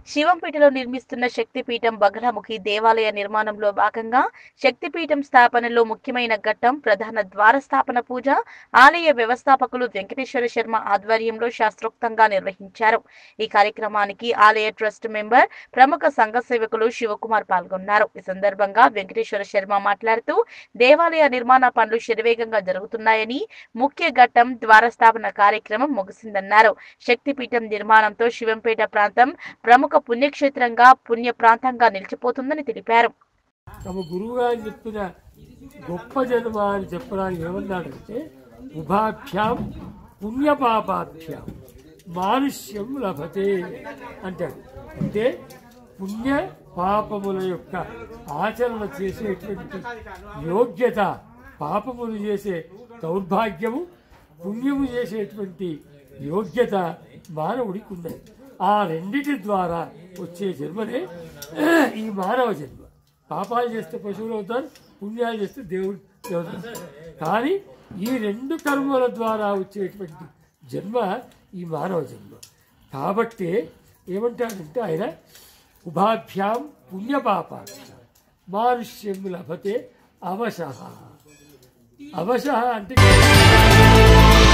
శివంపేటలో నిర్మిస్తున్న శక్తిపీఠం బగలాముఖి దేవాలయ నిర్మాణంలో భాగంగా శక్తిపీఠం స్థాపనలో ముఖ్యమైన ఘట్టం ప్రధాన ద్వార స్థాపన పూజ ఆలయ వ్యవస్థాపకులు వెంకటేశ్వర శర్మ ఆధ్వర్యంలో శాస్త్రోక్తంగా నిర్వహించారు ఈ కార్యక్రమానికి ఆలయ ట్రస్ట్ మెంబర్ ప్రముఖ సంఘ సేవకులు శివకుమార్ పాల్గొన్నారు ఈ సందర్భంగా వెంకటేశ్వర శర్మ మాట్లాడుతూ దేవాలయ నిర్మాణ పనులు శరవేగంగా జరుగుతున్నాయని ముఖ్య ఘట్టం ద్వారస్థాపన కార్యక్రమం ముగిసిందన్నారు శక్తిపీఠం నిర్మాణంతో శివంపేట ప్రాంతం ప్రముఖ పుణ్యక్షేత్రంగా పుణ్య ప్రాంతంగా నిలిచిపోతుందని తెలిపారు తమ గురువు గారు చెప్పిన గొప్ప జన్మ అని చెప్పడానికి ఏమన్నాడంటే ఉభాభ్యాం పుణ్యపాపాభ్యాం మానుష్యం లభతే అంటాడు అంటే పుణ్య పాపముల యొక్క ఆచరణ చేసేటువంటి యోగ్యత పాపములు చేసే దౌర్భాగ్యము పుణ్యము చేసేటువంటి యోగ్యత మానవుడికి ఉన్నది ఆ రెండిటి ద్వారా వచ్చే జన్మనే ఈ మానవ జన్మ పాపాలు చేస్తే పశువులు అవుతారు పుణ్యాలు చేస్తే దేవుడు దేవతలు అవుతారు. కానీ ఈ రెండు కర్మల ద్వారా వచ్చేటువంటి జన్మ ఈ మానవ జన్మ కాబట్టి ఏమంటాడంటే ఆయన ఉభాభ్యాం పుణ్యపాపాభ్యాం మానుష్యం లభతే అవశ అవశ అంటే